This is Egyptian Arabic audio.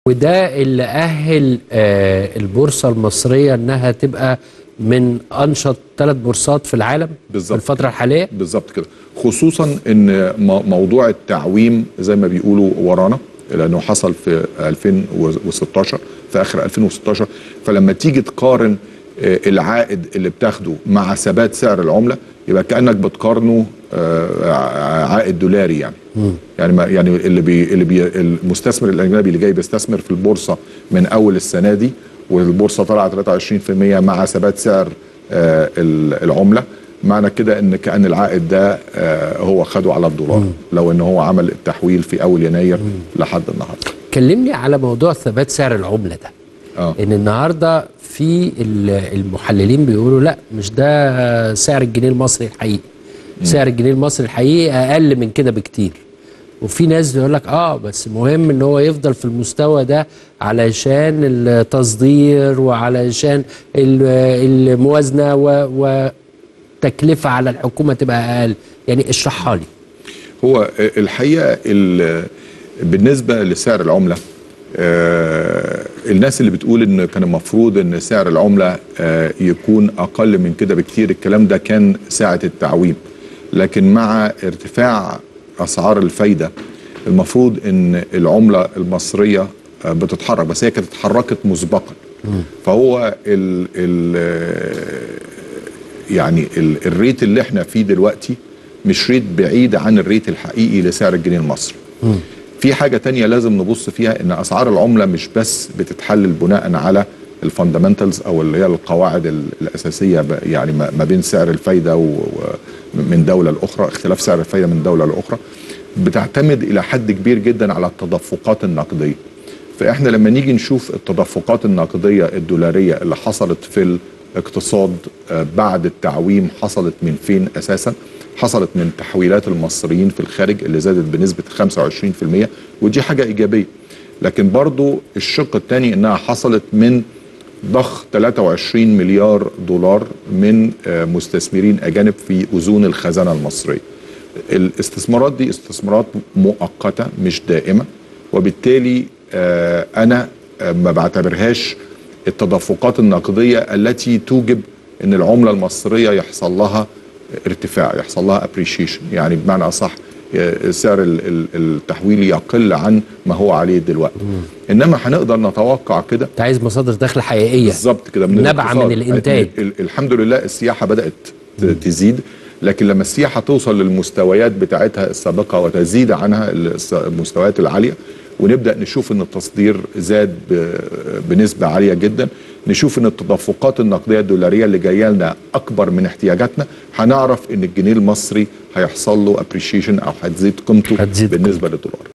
وده اللي أهل آه، البورصة المصرية إنها تبقى من أنشط ثلاث بورصات في العالم بالظبط. في الفترة الحالية بالظبط كده خصوصا ان مو- موضوع التعويم زي ما بيقولوا ورانا لانه حصل في 2016 في اخر 2016 فلما تيجي تقارن آه، العائد اللي بتاخده مع ثبات سعر العمله يبقى كانك بتقارنه آه، ع- عائد دولاري يعني يعني ما يعني اللي بي اللي بي المستثمر الاجنبي اللي جاي بيستثمر في البورصه من اول السنه دي والبورصه طلعت 23% مع ثبات سعر آه، ال- العمله معنى كده ان كان العائد ده آه، هو خده على الدولار لو ان هو عمل التحويل في اول يناير لحد النهارده كلمني على موضوع ثبات سعر العملة ده اه ان النهارده في ال- المحللين بيقولوا لا مش ده سعر الجنيه المصري الحقيقي سعر الجنيه المصري الحقيقي اقل من كده بكتير وفي ناس بيقول لك اه بس مهم ان هو يفضل في المستوى ده علشان التصدير وعلشان ال- الموازنه و- وتكلفه على الحكومه تبقى اقل يعني اشرحها لي هو الحقيقه ال- بالنسبه لسعر العمله آه، الناس اللي بتقول ان كان المفروض ان سعر العمله آه، يكون اقل من كده بكتير الكلام ده كان ساعه التعويم لكن مع ارتفاع اسعار الفايده المفروض ان العمله المصريه آه، بتتحرك بس هي كانت اتحركت مسبقا فهو ال ال يعني ال- الريت اللي احنا فيه دلوقتي مش ريت بعيد عن الريت الحقيقي لسعر الجنيه المصري في حاجة تانية لازم نبص فيها ان اسعار العملة مش بس بتتحلل بناء على الفاندامنتالز او اللي هي القواعد ال- الاساسية ب- يعني ما ما بين سعر الفايدة و- و- من دولة لاخرى اختلاف سعر الفايدة من دولة لاخرى بتعتمد الى حد كبير جدا على التدفقات النقدية فاحنا لما نيجي نشوف التدفقات النقدية الدولارية اللي حصلت في الاقتصاد آه، بعد التعويم حصلت من فين اساسا حصلت من تحويلات المصريين في الخارج اللي زادت بنسبة 25% ودي حاجة إيجابية لكن برضو الشق الثاني انها حصلت من ضخ 23 مليار دولار من آه، مستثمرين اجانب في اذون الخزانه المصريه. الاستثمارات دي استثمارات مؤقته مش دائمه وبالتالي آه، انا آه، ما بعتبرهاش التدفقات النقديه التي توجب ان العمله المصريه يحصل لها ارتفاع يحصل لها ابريشيشن يعني بمعنى اصح آه، سعر ال- ال- التحويل يقل عن ما هو عليه دلوقتي انما هنقدر نتوقع كده انت عايز مصادر دخل حقيقيه بالظبط كده من نابعة الاقتصاد. من الإنتاج. ال- ال- الحمد لله السياحه بدات ت- تزيد لكن لما السياحه توصل للمستويات بتاعتها السابقه وتزيد عنها الس- المستويات العاليه ونبدا نشوف ان التصدير زاد ب- بنسبه عاليه جدا نشوف ان التدفقات النقديه الدولاريه اللي جايه لنا اكبر من احتياجاتنا هنعرف ان الجنيه المصري هيحصل له ابريشيشن او هتزيد قيمته هتزيد بالنسبه للدولار